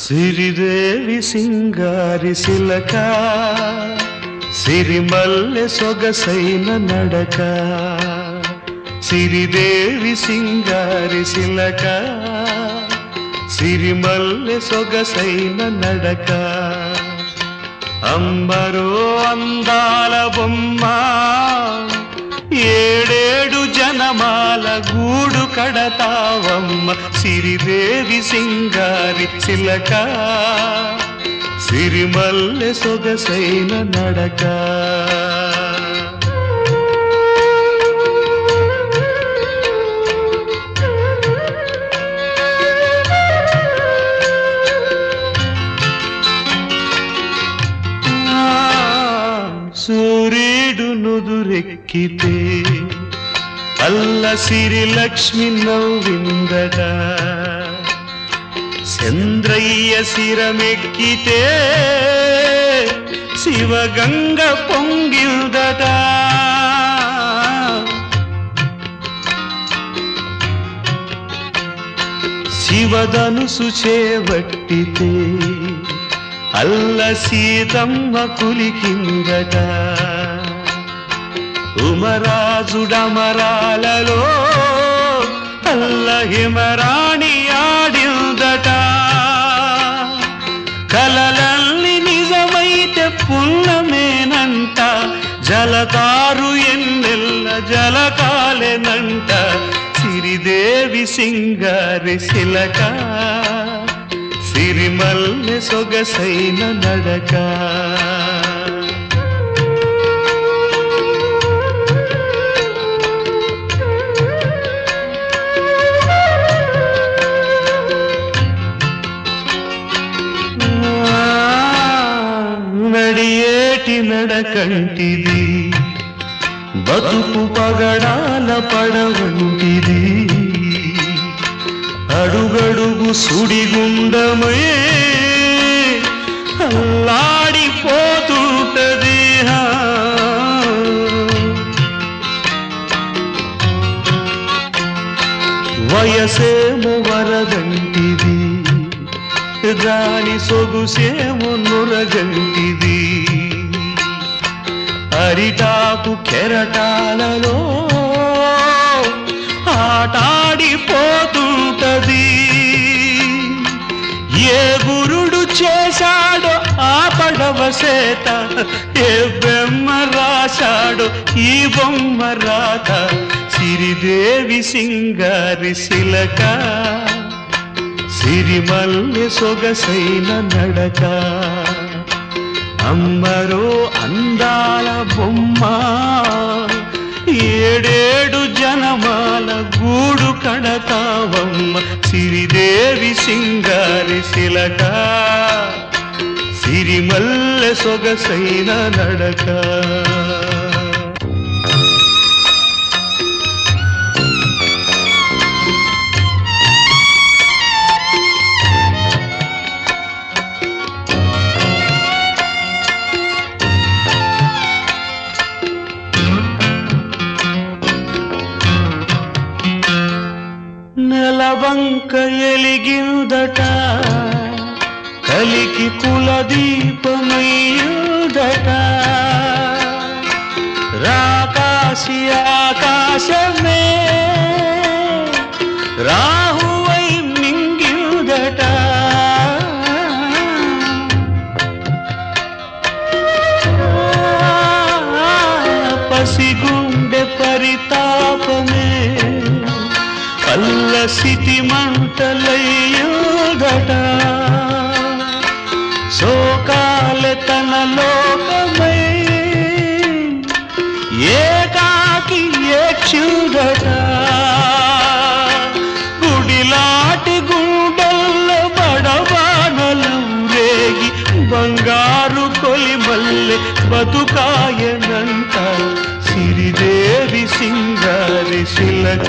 సిరిదేవి సింగారి శిలక సిరిమల్లె సొగసైన నడక సిరిదేవి సింగారి శిలక సిరిమల్లె సొగసైన నడక అంబరో అందాల బొమ్మ ఏడేడు జనమాల గూడు కడతావమ్మ సిరిదేవి సింగారి చిలక సిరిమల్లె సొగసైన నడక సూర్యుడు నుదురెక్కితే అల్ల సిరి లక్ష్మి నవ్విందట చంద్రయ్య శిరమెక్కితే శివగంగ పొంగిల్దట శివధనుసు చేవట్టితే అల్ల సీతమ్మ కులికిందట ఉమరాజుడమరాలలో అల్ల హిమరాణి ఆడిందట కలలల్లి నిజమైతే పుల్లమేనంట జలతారు ఎన్నెల్ల జలకాలెనంట సిరిదేవి సింగారి శిలక సిరిమల్లె సొగసైన నడక నడియేటి నడకంటిది బతుకు పగడాల పడవంటిది అడుగడుగు సుడిగుండమే అల్లాడిపోతుంటది హా. వయసేమో వరదంటిది దాని సొగుసేమో నురగంటిది అరిటాకు కెరటాలలో ఆటాడిపోతుంటది ఏ గురుడు చేశాడో ఆ పడవ సేత ఏ బొమ్మ రాశాడో ఈ బొమ్మ రాత సిరిదేవి సింగారి శిలక సిరిమల్లె సొగసైన నడక అమ్మరో అందాల బొమ్మ ఏడేడు జనమాల గూడు కడతావమ్మ సిరిదేవి సింగారి శిలక సిరిమల్లె సొగసైన నడక నెలవంక ఎలిగిందట కలికి కులదీపమయ్యుదట రాకాశి ఆకాశమే రాహువై మింగియుదట పసిగుండె పరితాపమే పల్ల సిటి మంటలయ్యుదట శోకాల తన లోకమై ఏకాకి ఏక్షుదట గుడిలాటి గుండెల్ల బడబానలం రేగి బంగారు కొలిమల్లె బతుకాయనంట సిరిదేవి సింగారి శిలక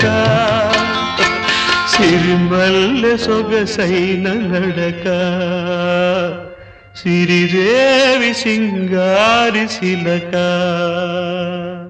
సిరిమల్లె సొగసైన నడక సిరిదేవి సింగారి శిలక